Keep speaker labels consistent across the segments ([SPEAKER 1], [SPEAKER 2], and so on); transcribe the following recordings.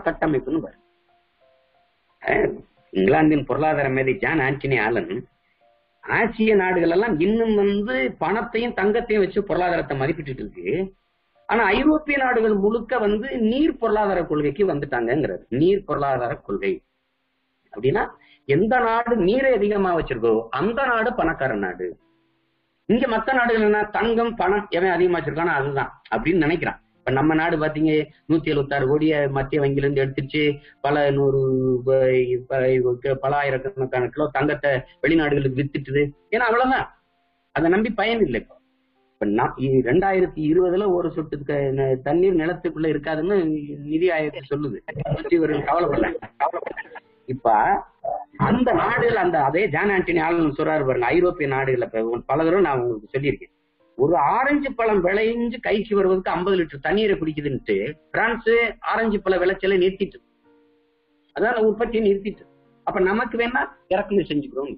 [SPEAKER 1] கட்டமைப்புன்னு பாரு அஹ் இங்கிலாந்தின் பொருளாதார மேதை ஜான் ஆண்டனி ஆலன் ஆசிய நாடுகள் எல்லாம் இன்னும் வந்து பணத்தையும் தங்கத்தையும் வச்சு பொருளாதாரத்தை மதிப்பிட்டு இருக்கு ஆனா ஐரோப்பிய நாடுகள் முழுக்க வந்து நீர் பொருளாதார கொள்கைக்கு வந்துட்டாங்கிறது நீர் பொருளாதார கொள்கை அப்படின்னா எந்த நாடு நீரை அதிகமா வச்சிருக்கோ அந்த நாடு பணக்கார நாடு இங்க மத்த நாடுகள் என்ன தங்கம் பணம் எவன் அதிகமா வச்சிருக்கானோ அதுதான் அப்படின்னு நினைக்கிறான் இப்ப நம்ம நாடு பாத்தீங்க நூத்தி எழுபத்தாறு கோடிய மத்திய வங்கியில இருந்து எடுத்துச்சு பல நூறு ப- ப- பல ஆயிரக்கணக்கான கிலோ தங்கத்தை வெளிநாடுகளுக்கு வித்துட்டுது ஏன்னா அவ்வளவுதான் அதை நம்பி பயன் இல்லை இப்போ இப்ப நான் இ- ரெண்டாயிரத்தி இருபதுல ஒரு சொட்டு க- ந- தண்ணீர் நிலத்துக்குள்ள இருக்காதுன்னு நிதி ஆயோக் சொல்லுது அதை பத்தி இவர்கள் கவலைப்படல கவலைப்படல இப்ப அந்த நாடுகள் அந்த அதே ஜான் ஆண்டனி ஆலன் சொல்றாரு பாருங்க ஐரோப்பிய நாடுகள் இப்ப பல தடவை நான் உங்களுக்கு சொல்லியிருக்கேன் ஒரு ஆரஞ்சு பழம் விளைஞ்சு கைக்கு வருவதற்கு ஐம்பது லிட்டர் தண்ணீரை குடிக்குதுன்ட்டு பிரான்ஸ் ஆரஞ்சு பழ விளைச்சலை நிறுத்திட்டு அதான் உற்பத்தியை நிறுத்திட்டு அப்ப நமக்கு வேணா இறக்குமதி செஞ்சுக்கிறோம்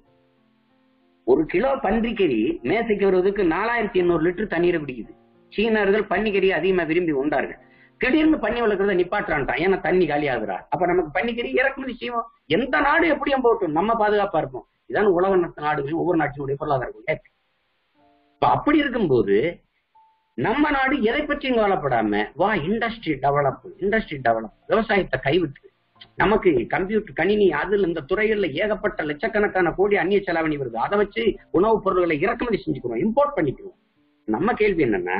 [SPEAKER 1] ஒரு கிலோ பன்றிக்கறி மேசைக்கு வருவதற்கு நாலாயிரத்தி எண்ணூறு லிட்டர் தண்ணீரை குடிக்குது சீனர்கள் பன்னிக்கறி அதிகமா விரும்பி உண்டார்கள் திடீர்னு பண்ணி வளர்க்கறத நிப்பாட்டுறான்ட்டான் ஏன்னா தண்ணி காலி ஆகுறா அப்ப நமக்கு பன்னிக்கறி இறக்குமதி செய்வோம் எந்த நாடு எப்படியும் போட்டும் நம்ம பாதுகாப்பா இருப்போம் இதான் உலக நாடுகளில் ஒவ்வொரு நாட்டினுடைய பொருளாதார கொள்கை. இப்ப அப்படி இருக்கும்போது நம்ம நாடு எதை பற்றியும் கவலைப்படாம வா இண்டஸ்ட்ரி டெவலப் இண்டஸ்ட்ரி டெவலப் விவசாயத்தை கைவிட்டு நமக்கு கம்ப்யூட்டர் கணினி அதுல இந்த துறைகள்ல ஏகப்பட்ட லட்சக்கணக்கான கோடி அந்நிய செலாவணி வருது அதை வச்சு உணவுப் பொருட்களை இறக்குமதி செஞ்சுக்கிறோம் இம்போர்ட் பண்ணிக்கிறோம் நம்ம கேள்வி என்னன்னா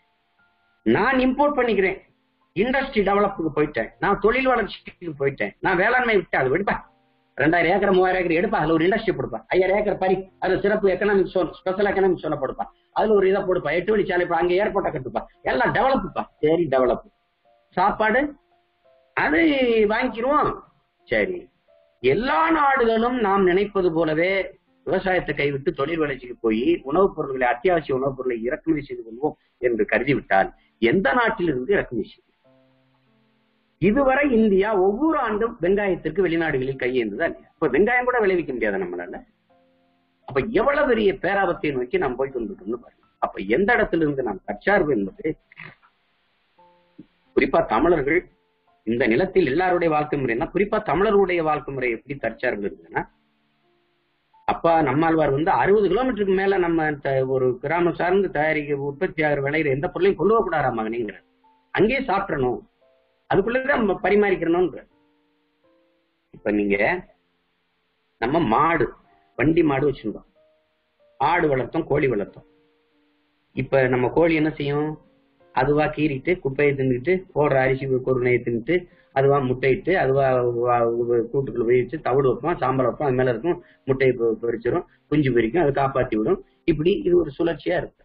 [SPEAKER 1] நான் இம்போர்ட் பண்ணிக்கிறேன் இண்டஸ்ட்ரி டெவலப்புக்கு போயிட்டேன் நான் தொழில் வளர்ச்சிக்கு போயிட்டேன் நான் வேளாண்மை விட்டு அது விடுப்பா ரெண்டாயிரம் ஏக்கர் மூவாயிரம் ஏக்கர் எடுப்பா அதுல ஒரு இண்டஸ்ட்ரி கொடுப்பா ஐயாயிரம் ஏக்கர் பறி அதுல சிறப்பு எக்கனாமிக் சோன் ஸ்பெஷல் எக்கனாமிக் சோனை போடுப்பா அதுல ஒரு இதை போடுப்பா எட்டு வழி சாலை இப்ப அங்க ஏர்போர்ட்டை கட்டுப்பா எல்லாம் டெவலப்புப்பா சரி டெவலப் சாப்பாடு அது வாங்கிக்கிருவோம் சரி எல்லா நாடுகளும் நாம் நினைப்பது போலவே விவசாயத்தை கைவிட்டு தொழில் வளர்ச்சிக்கு போய் உணவுப் பொருட்களை அத்தியாவசிய உணவுப் பொருட்களை இறக்குமதி செய்து கொள்வோம் என்று கருதிவிட்டால் எந்த நாட்டிலிருந்து இறக்குமதி செய்யும் இதுவரை இந்தியா ஒவ்வொரு ஆண்டும் வெங்காயத்திற்கு வெளிநாடுகளில் கையேந்ததா இல்லையா இப்ப வெங்காயம் கூட விளைவிக்க முடியாத நம்மளால அப்ப எவ்வளவு பெரிய பேராபத்தை நோக்கி நாம் போய் கொண்டிருக்கோம்னு பாருங்க அப்ப எந்த இடத்துல இருந்து நாம் தற்சார்பு என்பது குறிப்பா தமிழர்கள் இந்த நிலத்தில் எல்லாருடைய வாழ்க்கை முறைன்னா குறிப்பா தமிழருடைய வாழ்க்கை முறை எப்படி தற்சார்பு இருக்குதுன்னா அப்பா நம்மாழ்வார் வந்து அறுபது கிலோமீட்டருக்கு மேல நம்ம த- ஒரு கிராமம் சார்ந்து தயாரிக்க உற்பத்தி ஆகிற விளையிற எந்த பொருளையும் கொண்டு போகக்கூடாதா மகனிங்கிற அங்கேயே சாப்பிடணும் அதுக்குள்ளதான் நம்ம பரிமாறிக்கிறணும்ன்ற இப்ப நீங்க நம்ம மாடு வண்டி மாடு வச்சிருந்தோம் ஆடு வளர்த்தோம் கோழி வளர்த்தோம் இப்ப நம்ம கோழி என்ன செய்யும் அதுவா கீறிட்டு குப்பையை தின்னுட்டு போடுற அரிசி குருணையை தின்னுட்டு அதுவா முட்டையிட்டு அதுவா வா- கூட்டுக்குள்ள போயிடுச்சு தவிடு வைப்போம் சாம்பல் வைப்போம் அது மேல இருக்கும் முட்டையை பொ- பொரிச்சிரும் குஞ்சு பொரிக்கும் அதை காப்பாத்தி விடும் இப்படி இது ஒரு சுழற்சியா இருக்கு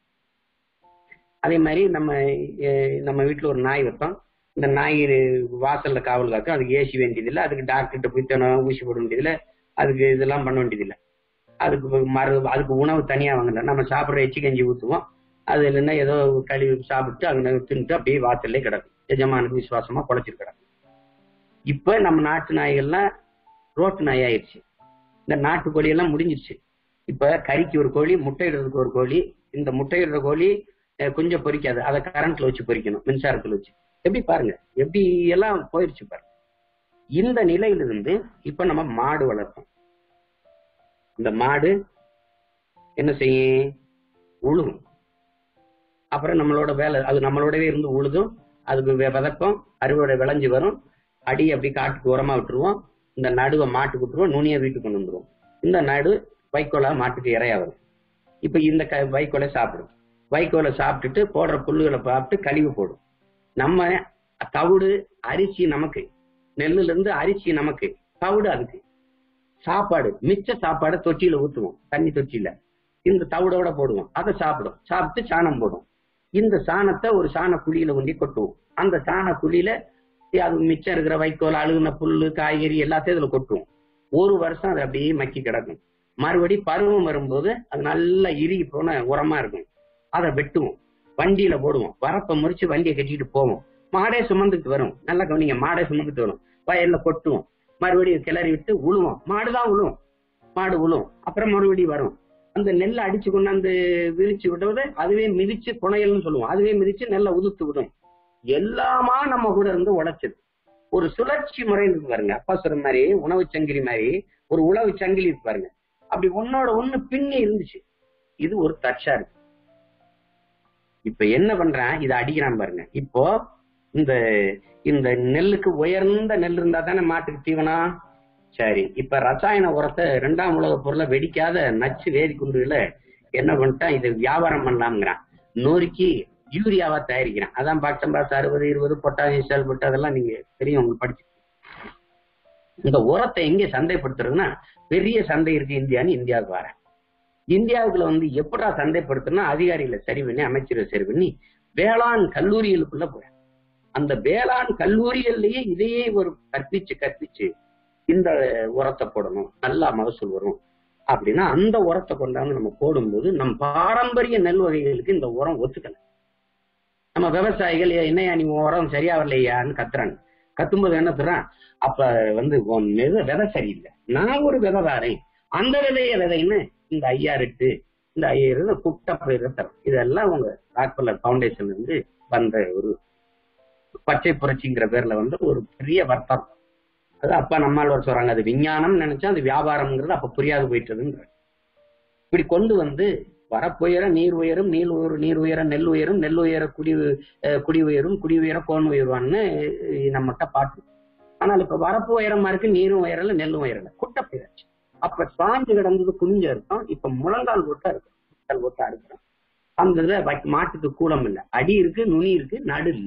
[SPEAKER 1] அதே மாதிரி நம்ம அஹ், நம்ம வீட்டுல ஒரு நாய் வைப்போம் இந்த நாய் வாசல்ல காவல் காக்கும் அதுக்கு ஏசி வேண்டியதில்லை அதுக்கு டாக்டர்கிட்ட போய் தினம் ஊசி போட வேண்டியதில்லை அதுக்கு இதெல்லாம் பண்ண வேண்டியதில்லை அதுக்கு இப்ப மறு அதுக்கு உணவு தனியா வாங்கல நம்ம சாப்பிடுற எச்சி கஞ்சி ஊத்துவோம் அது இல்லைன்னா ஏதோ கழுவி சாப்பிட்டு அங்க தின்னுட்டு அப்படியே வாசல்லே கிடக்கும் எஜமானுக்கு விசுவாசமா குலைச்சிட்டு கிடக்கும் இப்ப நம்ம நாட்டு நாய்கள்லாம் ரோட்டு நாய் ஆயிடுச்சு இந்த நாட்டு கோழி எல்லாம் முடிஞ்சிருச்சு இப்ப கறிக்கு ஒரு கோழி முட்டையிடுறதுக்கு ஒரு கோழி இந்த முட்டையிடுற கோழி அஹ், கொஞ்சம் பொரிக்காது அதை கரண்ட்ல வச்சு பொரிக்கணும் மின்சாரத்துல வச்சு எப்படி பாருங்க எப்படி எல்லாம் போயிருச்சு பாருங்க இந்த நிலையிலிருந்து இப்ப நம்ம மாடு வளர்த்தோம் இந்த மாடு என்ன செய்யும் உழுகும் அப்புறம் நம்மளோட வேலை அது நம்மளோடவே இருந்து உழுதும் அதுக்கு வெ- விதைப்போம் அறுவடை விளைஞ்சு வரும் அடி அப்படி காட்டுக்கு உரமா விட்டுருவோம் இந்த நடுவை மாட்டுக்கு விட்டுருவோம் நுனியை வீட்டுக்கு கொண்டு வந்துருவோம் இந்த நடு வைக்கோலா மாட்டுக்கு இறையா வரும் இப்ப இந்த க வைக்கோலை சாப்பிடும் வைக்கோலை சாப்பிட்டுட்டு போடுற புல்லுகளை சாப்பிட்டு கழிவு போடும் நம்ம தவிடு அரிசி நமக்கு நெல்லுல இருந்து அரிசி நமக்கு தவிடு அதுக்கு சாப்பாடு மிச்ச சாப்பாடை தொட்டியில ஊத்துவோம் தண்ணி தொட்டியில இந்த தவிடோட போடுவோம் அதை சாப்பிடும் சாப்பிட்டு சாணம் போடும் இந்த சாணத்தை ஒரு சாண குழியில கொண்டு கொட்டுவோம் அந்த சாண குழியில அது மிச்சம் இருக்கிற வைக்கோல் அழுகுன புல்லு காய்கறி எல்லாத்தையும் இதுல கொட்டுவோம் ஒரு வருஷம் அது அப்படியே மக்கி கிடக்கும் மறுபடி பருவம் வரும்போது அது நல்லா இறுகி போன உரமா இருக்கும் அதை வெட்டுவோம் வண்டியில போடுவோம் வரப்ப முறிச்சு வண்டியை கட்டிட்டு போவோம் மாடே சுமந்துட்டு வரும் நல்லா கவனிங்க மாடே சுமந்துட்டு வரும் வயல்ல கொட்டுவோம் மறுபடியும் கிளறி விட்டு உழுவோம் மாடுதான் உழுவும் மாடு உழுவும் அப்புறம் மறுபடியும் வரும் அந்த நெல்லை அடிச்சு கொண்டாந்து விரிச்சு விடுவது அதுவே மிதிச்சு புனையல்னு சொல்லுவோம் அதுவே மிதிச்சு நெல்லை உதுத்து விடும் எல்லாமா நம்ம கூட இருந்து உழைச்சது ஒரு சுழற்சி முறை இருக்கு பாருங்க அப்பா சொல்ற மாதிரி உணவு சங்கிலி மாதிரி ஒரு உழவு சங்கிலி இருக்கு பாருங்க அப்படி ஒன்னோட ஒண்ணு பின்னி இருந்துச்சு இது ஒரு தச்சா இருக்கு இப்ப என்ன பண்றேன் இதை அடிக்கிறான் பாருங்க இப்போ இந்த இந்த நெல்லுக்கு உயர்ந்த நெல் இருந்தா தானே மாட்டுக்கு தீவனம் சரி இப்ப ரசாயன உரத்தை ரெண்டாம் உலக பொருளை வெடிக்காத நச்சு வேதி குண்டுகளை என்ன பண்ணிட்டான் இது வியாபாரம் பண்ணலாம்ங்கிறான் நொறுக்கி யூரியாவா தயாரிக்கிறான் அதான் பாக்டம்பாஸ் அறுபது இருபது பொட்டாசியம் செல்பட்டு அதெல்லாம் நீங்க தெரியும் உங்களுக்கு படிச்சு இந்த உரத்தை எங்க சந்தைப்படுத்துறதுன்னா பெரிய சந்தை இருக்கு இந்தியான்னு இந்தியாவுக்கு வரேன் இந்தியாவுக்குள்ள வந்து எப்படா சந்தைப்படுத்தணும்னா அதிகாரிகளை சரி பண்ணி அமைச்சரை சரி பண்ணி வேளாண் கல்லூரிகளுக்குள்ள போறேன் அந்த வேளாண் கல்லூரிகள்லயே இதையே ஒரு கற்பிச்சு கற்பிச்சு இந்த உரத்தை போடணும் நல்லா மகசூல் வரும் அப்படின்னா அந்த உரத்தை கொண்டாந்து நம்ம போடும்போது நம் பாரம்பரிய நெல் வகைகளுக்கு இந்த உரம் ஒத்துக்கல நம்ம விவசாயிகள் "ஏய், என்னய்யா நீ உன் உரம் சரியா வரலையான்னு கத்துறாங்க கத்தும்போது என்ன சொல்றான் அப்ப வந்து உன் விதை விதை சரியில்லை நான் ஒரு விதை தாரேன் அந்த விதைய விதைன்னு இந்த ஐயாரெட்டு இந்த ஐயாயிரம் குட்டை பயிர் தரும் இதெல்லாம் உங்க ராக்பல்லர் ஃபவுண்டேஷன்ல இருந்து வந்த ஒரு பச்சை புரட்சிங்கிற பேர்ல வந்து ஒரு பெரிய வர்த்தகம் அது அப்பா நம்மால் சொல்றாங்க அது விஞ்ஞானம் நினைச்சா அது வியாபாரம்ங்கிறது அப்ப புரியாது போயிட்டதுன்ற இப்படி கொண்டு வந்து வரப்புயர நீர் உயரும் நீர் உயரும் நீர் உயர நெல் உயரும் நெல் உயர குடி அஹ் குடி உயரும் குடி உயர கோன் உயர்வான்னு நம்மகிட்ட பாட்டு ஆனால் இப்ப வரப்பு உயரமா இருக்கு நீரும் உயரல நெல்லும் உயரல குட்டை போயிடுச்சு அப்ப சாஞ்சு கிடந்தது குஞ்சு இருக்கும் இப்ப முழங்கால் போட்டா இருக்கு முழங்கால் போட்டா இருக்கிறோம் அந்த இதுல வைக்க- மாட்டுக்கு கூலம் இல்ல அடி இருக்கு நுனி இருக்கு நடு இல்ல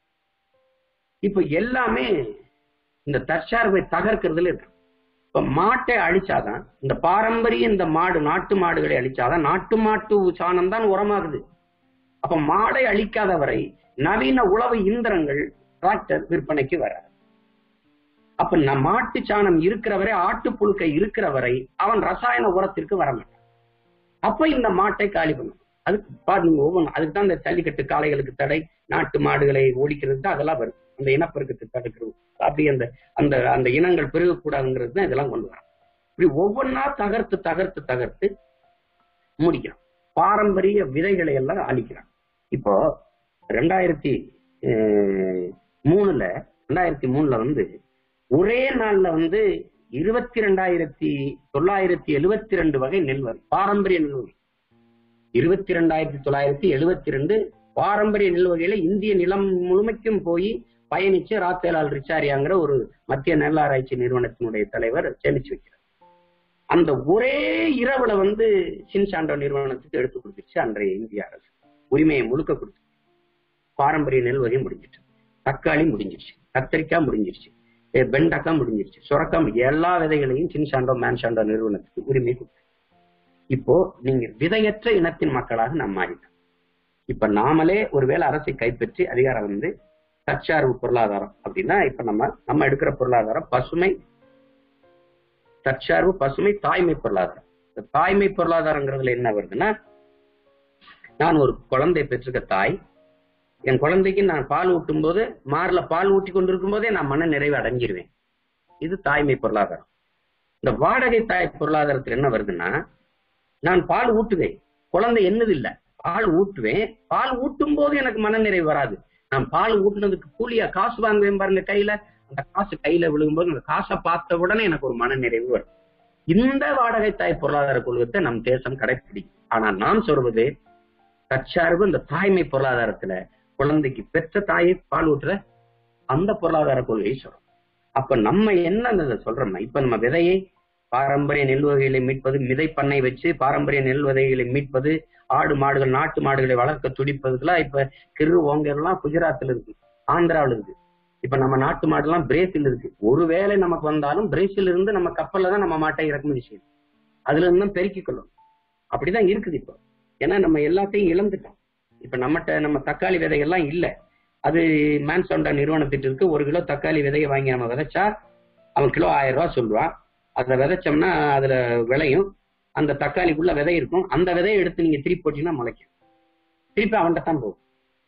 [SPEAKER 1] இப்ப எல்லாமே இந்த தற்சார்பை தகர்க்கிறதுல இருக்கு இப்ப மாட்டை அழிச்சாதான் இந்த பாரம்பரிய இந்த மாடு நாட்டு மாடுகளை அழிச்சாதான் நாட்டு மாட்டு சாணம் தான் உரமாகுது அப்ப மாடை அழிக்காத வரை நவீன உழவு இயந்திரங்கள் டிராக்டர் விற்பனைக்கு வராது அப்ப நம் மாட்டு சாணம் இருக்கிற வரை ஆட்டு புழுக்கை இருக்கிற வரை அவன் ரசாயன உரத்திற்கு வர மாட்டான் அப்ப இந்த மாட்டை காலி பண்ணும் அதுக்கு பாருங்க ஒவ்வொன்றும் அதுக்கு தான் இந்த ஜல்லிக்கட்டு காளைகளுக்கு தடை நாட்டு மாடுகளை ஓடிக்கிறது தான் அதெல்லாம் வரும் அந்த இனப்பெருக்கத்தை தடுக்கிறது அப்படி அந்த அந்த அந்த இனங்கள் பெருகக்கூடாதுங்கிறது தான் இதெல்லாம் கொண்டு வரோம் இப்படி ஒவ்வொன்றா தகர்த்து தகர்த்து தகர்த்து முடிக்கிறான் பாரம்பரிய விதைகளை எல்லாம் அழிக்கிறான் இப்போ ரெண்டாயிரத்தி அஹ், மூணுல ரெண்டாயிரத்தி மூணுல வந்து ஒரே நாள்ல வந்து இருபத்தி ரெண்டாயிரத்தி தொள்ளாயிரத்தி எழுவத்தி ரெண்டு வகை நெல் வகை பாரம்பரிய நெல் வகை இருபத்தி ரெண்டாயிரத்தி தொள்ளாயிரத்தி எழுவத்தி ரெண்டு பாரம்பரிய நெல் வகையில இந்திய நிலம் முழுமைக்கும் போய் பயணிச்சு ராத்தேலால் ரிச்சாரியாங்கிற ஒரு மத்திய நெல் ஆராய்ச்சி நிறுவனத்தினுடைய தலைவர் சேமிச்சு வைக்கிறார் அந்த ஒரே இரவுல வந்து சின்சாண்டோ நிறுவனத்துக்கு எடுத்து கொடுத்துச்சு அன்றைய இந்திய அரசு உரிமையை முழுக்க கொடுத்து பாரம்பரிய நெல் வகை முடிஞ்சிட்டு தக்காளி முடிஞ்சிருச்சு கத்திரிக்காய் முடிஞ்சிருச்சு அஹ் வெண்டைக்காய் முடிஞ்சிருச்சு சுரக்காய் முடிஞ்சு- எல்லா விதைகளையும் சின்சாண்டோ மேன்சாண்டோ நிறுவனத்துக்கு உரிமை கொடுத்து இப்போ நீங்க விதையற்ற இனத்தின் மக்களாக நாம் மாறிட்டோம் இப்ப நாமளே ஒருவேளை அரசை கைப்பற்றி அதிகாரம் வந்து தற்சார்பு பொருளாதாரம் அப்படின்னா இப்ப நம்ம நம்ம எடுக்கிற பொருளாதாரம் பசுமை தற்சார்பு பசுமை தாய்மை பொருளாதாரம் இந்த தாய்மை பொருளாதாரங்கிறதுல என்ன வருதுன்னா நான் ஒரு குழந்தை பெற்றிருக்க தாய் என் குழந்தைக்கு நான் பால் ஊட்டும் போது மார்ல பால் ஊட்டி கொண்டிருக்கும் போதே நான் மன நிறைவு அடைஞ்சிருவேன் இது தாய்மை பொருளாதாரம் இந்த வாடகை தாய் பொருளாதாரத்தில் என்ன வருதுன்னா நான் பால் ஊட்டுவேன் குழந்தை என்னது இல்ல பால் ஊட்டுவேன் பால் ஊட்டும் போது எனக்கு மனநிறைவு வராது நான் பால் ஊட்டுனதுக்கு கூலியா காசு வாங்குவேன் பாருங்க கையில அந்த காசு கையில விழுகும்போது அந்த காசை பார்த்த உடனே எனக்கு ஒரு மனநிறைவு வரும் இந்த வாடகை தாய் பொருளாதார கொள்கத்தை நம் தேசம் கடைபிடிக்கும் ஆனா நாம் சொல்வது தற்சார்பு இந்த தாய்மை பொருளாதாரத்துல குழந்தைக்கு பெற்ற தாயை பால் ஊட்டுற அந்த பொருளாதார கொள்கையை சொல்றோம் அப்ப நம்ம என்ன சொல்றோம்னா இப்ப நம்ம விதையை பாரம்பரிய நெல் வகைகளை மீட்பது மிதை பண்ணை வச்சு பாரம்பரிய நெல் விதைகளை மீட்பது ஆடு மாடுகள் நாட்டு மாடுகளை வளர்க்க துடிப்பதுக்கெல்லாம் இப்ப கிரு ஓங்கெல்லாம் குஜராத்ல இருக்கு ஆந்திராவுல இருக்கு இப்ப நம்ம நாட்டு மாடுலாம் பிரேசில் இருக்கு ஒருவேளை நமக்கு வந்தாலும் பிரேசில் இருந்து நம்ம கப்பல்ல தான் நம்ம மாட்டை இறக்குமதி செய்யணும் அதுல இருந்து தான் பெருக்கிக் கொள்ளும் அப்படிதான் இருக்குது இப்போ ஏன்னா நம்ம எல்லாத்தையும் இழந்துட்டோம் இப்ப நம்மகிட்ட நம்ம தக்காளி விதைகள்லாம் இல்ல அது மேன்சோண்டா நிறுவனத்திட்டு இருக்கு ஒரு கிலோ தக்காளி விதையை வாங்கி நம்ம விதைச்சா அவன் கிலோ ஆயிரம் ரூபாய் சொல்லுவான் அதை விதைச்சோம்னா அதுல விளையும் அந்த தக்காளிக்குள்ள விதை இருக்கும் அந்த விதையை எடுத்து நீங்க திருப்பி போட்டீங்கன்னா முளைக்கும் திருப்பி அவன்கிட்ட தான் போகும்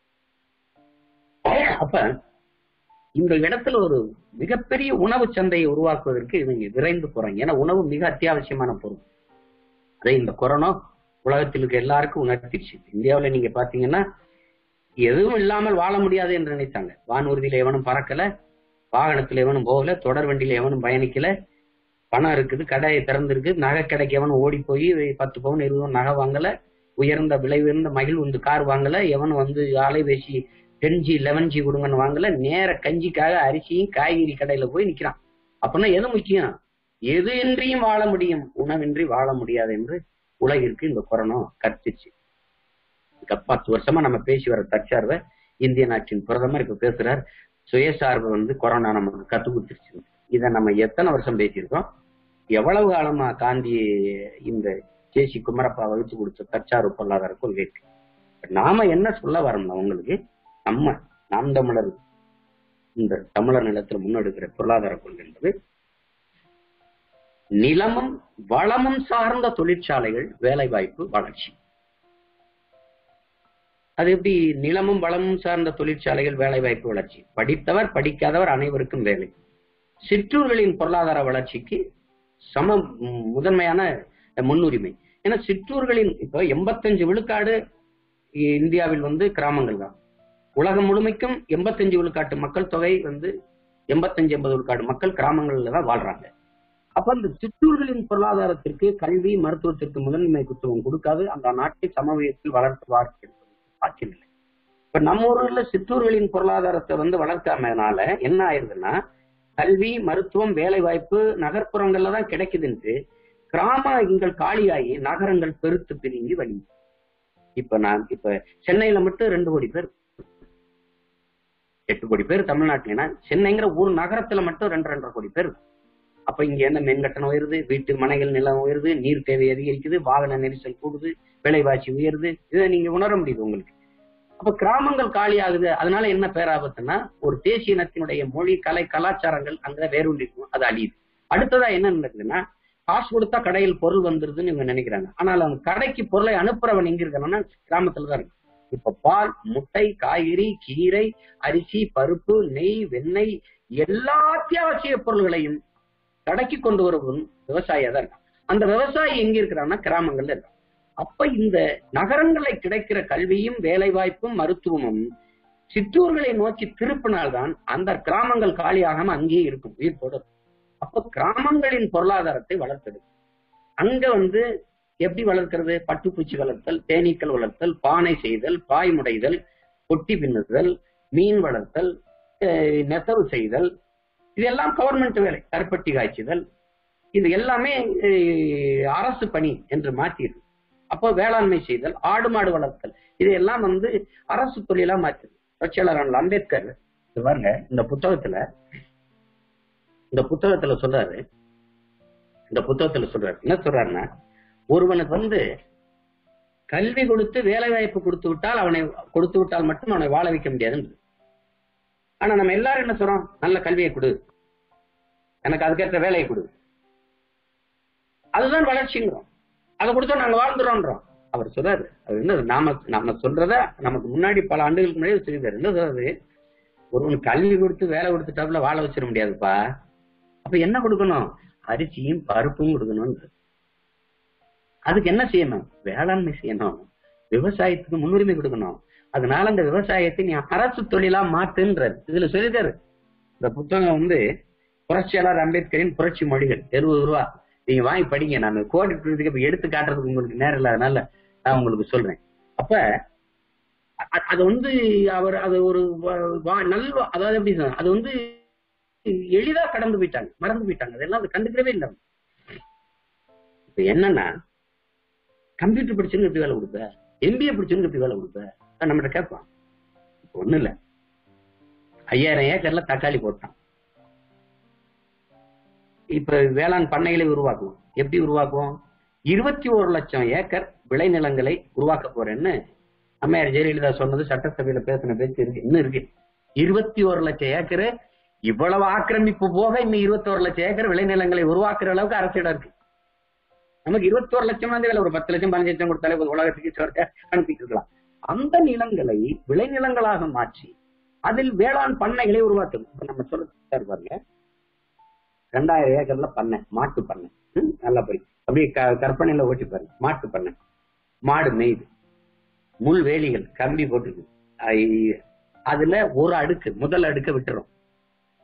[SPEAKER 1] அப்ப இந்த இடத்துல ஒரு மிகப்பெரிய உணவு சந்தையை உருவாக்குவதற்கு இவங்க விரைந்து போறாங்க ஏன்னா உணவு மிக அத்தியாவசியமான பொருள் அதை இந்த கொரோனா உலகத்தில் இருக்க எல்லாருக்கும் உணர்த்திடுச்சு இந்தியாவுல நீங்க பாத்தீங்கன்னா எதுவும் இல்லாமல் வாழ முடியாது என்று நினைத்தாங்க வானூர்தியில எவனும் பறக்கல வாகனத்துல எவனும் போகல தொடர் வண்டியில எவனும் பயணிக்கல பணம் இருக்குது கடை திறந்திருக்கு நகை கடைக்கு எவனும் ஓடி போய் பத்து பவுன் இருபது பவுன் நகை வாங்கல உயர்ந்த விலை உயர்ந்த மகிழ் உந்து கார் வாங்கல எவனும் வந்து அலைபேசி டென் ஜி லெவன் ஜி கொடுங்கன்னு வாங்கல நேர கஞ்சிக்காக அரிசியும் காய்கறி கடையில போய் நிக்கிறான் அப்படின்னா எது முக்கியம் எது இன்றியும் வாழ முடியும் உணவின்றி வாழ முடியாது என்று உலகிற்கு இந்த கொரோனா கற்பிச்சு இதுக்கு பத்து வருஷமா நம்ம பேசி வர தற்சார்பை இந்திய நாட்டின் பிரதமர் இப்ப பேசுறார் சுயசார்பு வந்து கொரோனா நமக்கு கத்து கொடுத்துருச்சு இதை நம்ம எத்தனை வருஷம் பேசியிருக்கோம் எவ்வளவு காலமா காந்தி இந்த ஜேசி குமரப்பா வகுத்து கொடுத்த தற்சார்பு பொருளாதார கொள்கைக்கு நாம என்ன சொல்ல வரோம்னா உங்களுக்கு நம்ம நாம் தமிழர் இந்த தமிழர் நிலத்துல முன்னெடுக்கிற பொருளாதார கொள்கை என்பது நிலமும் வளமும் சார்ந்த தொழிற்சாலைகள் வேலை வாய்ப்பு வளர்ச்சி அது எப்படி நிலமும் வளமும் சார்ந்த தொழிற்சாலைகள் வேலை வாய்ப்பு வளர்ச்சி படித்தவர் படிக்காதவர் அனைவருக்கும் வேலை சிற்றூர்களின் பொருளாதார வளர்ச்சிக்கு சம ம், முதன்மையான முன்னுரிமை ஏன்னா சிற்றூர்களின் இப்போ எண்பத்தஞ்சு விழுக்காடு இ- இந்தியாவில் வந்து கிராமங்கள் தான் உலகம் முழுமைக்கும் எண்பத்தஞ்சு விழுக்காட்டு மக்கள் தொகை வந்து எண்பத்தஞ்சு எண்பது விழுக்காடு மக்கள் கிராமங்கள்ல தான் வாழ்றாங்க அப்ப அந்த சிற்றூர்களின் பொருளாதாரத்திற்கு கல்வி மருத்துவத்திற்கு முதன்மை குத்துவம் கொடுக்காது அந்த நாட்டை சமவெளியில் வளர்த்துவார் என்பது சாத்தியமில்லை இப்ப நம்ம ஊர்ல சிற்றூர்களின் பொருளாதாரத்தை வந்து வளர்க்காமனால என்ன ஆயிருதுன்னா கல்வி மருத்துவம் வேலை வாய்ப்பு நகர்ப்புறங்கள்ல தான் கிடைக்குதுன்ட்டு கிராமங்கள் காலியாகி நகரங்கள் பெருத்து பிரிஞ்சு வழி இப்ப நான் இப்ப சென்னையில மட்டும் ரெண்டு கோடி பேர் எட்டு கோடி பேர் தமிழ்நாட்டுலனா சென்னைங்கிற ஒரு நகரத்துல மட்டும் ரெண்டு ரெண்டரை கோடி பேர் அப்ப இங்க என்ன மின் கட்டணம் உயருது வீட்டு மனைகள் நிலம் உயருது நீர் தேவை அதிகரிக்குது வாகன நெரிசல் கூடுது விலைவாசி உயருது இதை நீங்க உணர முடியுது உங்களுக்கு அப்ப கிராமங்கள் காலியாகுது அதனால என்ன பேராபத்துன்னா ஒரு தேசிய இனத்தினுடைய மொழி கலை கலாச்சாரங்கள் அங்க வேரூன்றி இருக்கும் அது அழியுது அடுத்ததா என்ன நடக்குதுன்னா காசு கொடுத்தா கடையில் பொருள் வந்துருதுன்னு இவங்க நினைக்கிறாங்க ஆனால் அவங்க கடைக்கு பொருளை அனுப்புறவன் எங்க இருக்கானா கிராமத்துல தான் இருக்கு இப்ப பால் முட்டை காய்கறி கீரை அரிசி பருப்பு நெய் வெண்ணெய் எல்லா அத்தியாவசிய பொருள்களையும் கடைக்கு கொண்டு வருவன் விவசாயியா தான் இருக்கான் அந்த விவசாயி எங்க இருக்கிறான்னா கிராமங்கள்ல இருக்கான் அப்ப இந்த நகரங்களில் கிடைக்கிற கல்வியும் வேலை வாய்ப்பும் மருத்துவமும் சிற்றூர்களை நோக்கி திருப்பினால்தான் அந்த கிராமங்கள் காலியாகாம அங்கேயே இருக்கும் உயிர்ப்போடு இருக்கும். அப்ப கிராமங்களின் பொருளாதாரத்தை வளர்த்தெடுக்கும் அங்க வந்து எப்படி வளர்க்கிறது பட்டுப்பூச்சி வளர்த்தல் தேனீக்கள் வளர்த்தல் பானை செய்தல் பாய் முடைதல் பொட்டி பின்னுதல் மீன் வளர்த்தல் அஹ் நெசவு செய்தல் இதெல்லாம் கவர்மெண்ட் வேலை கருப்பட்டி காய்ச்சுதல் இது எல்லாமே அஹ், அரசு பணி என்று மாற்றியது அப்போ வேளாண்மை செய்தல் ஆடு மாடு வளர்த்தல் இதையெல்லாம் வந்து அரசு தொழிலா மாற்றுது புரட்சியாளர் அம்பேத்கர் இது பாருங்க இந்த புத்தகத்துல இந்த புத்தகத்துல சொல்றாரு இந்த புத்தகத்துல சொல்றாரு என்ன சொல்றாருன்னா ஒருவனுக்கு வந்து கல்வி கொடுத்து வேலை வாய்ப்பு கொடுத்து விட்டால் அவனை கொடுத்து விட்டால் மட்டும் அவனை வாழ வைக்க முடியாதுன்னு ஆனா நம்ம எல்லாரும் என்ன சொல்றோம் நல்ல கல்வியை கொடு எனக்கு அதுக்கேற்ற வேலையை கொடு அதுதான் வளர்ச்சிங்கிறோம் அதை கொடுத்தா நாங்க வாழ்ந்துறோம்ன்றோம் அவர் சொல்றாரு அது என்ன நாம நாம சொல்றத நமக்கு முன்னாடி பல ஆண்டுகளுக்கு முன்னாடி சொல்லியிருக்காரு என்ன சொல்றாரு ஒருவன் கல்வி கொடுத்து வேலை கொடுத்துட்டாப்புல வாழ வச்சிட முடியாதுப்பா அப்ப என்ன கொடுக்கணும் அரிசியும் பருப்பும் கொடுக்கணும் அதுக்கு என்ன செய்யணும் வேளாண்மை செய்யணும் விவசாயத்துக்கு முன்னுரிமை கொடுக்கணும் அதனால அந்த விவசாயத்தை நீ அரசு தொழிலா மாத்துன்றாரு இதுல சொல்லிட்டாரு இந்த புத்தகம் வந்து புரட்சியாளர் அம்பேத்கரின் புரட்சி மொழிகள் எழுபது ரூபா நீங்க வாங்கி படிங்க நான் கோடிட்டு இப்ப எடுத்து காட்டுறதுக்கு உங்களுக்கு நேரம் இல்லாதனால நான் உங்களுக்கு சொல்றேன் அப்ப அ- அது வந்து அவர் அது ஒரு வ- வா- நல்வா அதாவது எப்படி சொல்றது? அது வந்து எளிதா கடந்து போயிட்டாங்க மறந்து போயிட்டாங்க அதெல்லாம் அது கண்டுக்கவே இல்லை அவங்க. இப்ப என்னன்னா கம்ப்யூட்டர் படிச்சுன்னு எப்படி வேலை கொடுப்ப எம்பிஏ படிச்சுன்னு எப்படி வேலை கொடுப்ப அதான் நம்மகிட்ட கேட்பான் இப்ப ஒண்ணும் இல்ல ஐயாயிரம் ஏக்கர்ல தக்காளி போட்டான் இப்ப வேளாண் பண்ணைகளை உருவாக்குவோம் எப்படி உருவாக்குவோம் இருபத்தி ஒரு லட்சம் ஏக்கர் விளைநிலங்களை உருவாக்க போறேன்னு அம்மையார் ஜெயலலிதா சொன்னது சட்டசபையில பேசின பேச்சு இருக்கு இன்னும் இருக்கு இருபத்தி ஒரு லட்சம் ஏக்கர் இவ்வளவு ஆக்கிரமிப்பு போக இன்னும் இருபத்தி ஒரு லட்சம் ஏக்கர் விளைநிலங்களை உருவாக்குற அளவுக்கு அரசிடம் இருக்கு நமக்கு இருபத்தி ஒரு லட்சம் வந்து ஒரு பத்து லட்சம் பதினஞ்சு லட்சம் கொடுத்தாலே போதும், உலகத்துக்கு சொல்ற அனுப்பிட்டு இருக்கலாம் அந்த நிலங்களை விளைநிலங்களாக மாற்றி அதில் வேளாண் பண்ணைகளை உருவாக்கணும் இப்ப நம்ம சொல்ல பாருங்க ரெண்டாயிரம் ஏக்கர்ல பண்ணை மாட்டு பண்ணை ம், நல்லா போய் அப்படியே க- கற்பனையில ஓட்டி பாருங்க மாட்டு பண்ணை மாடு மேய்து முள் வேலிகள் கம்பி போட்டுருக்கு ஐ- அதுல ஒரு அடுக்கு முதல் அடுக்க விட்டுரும்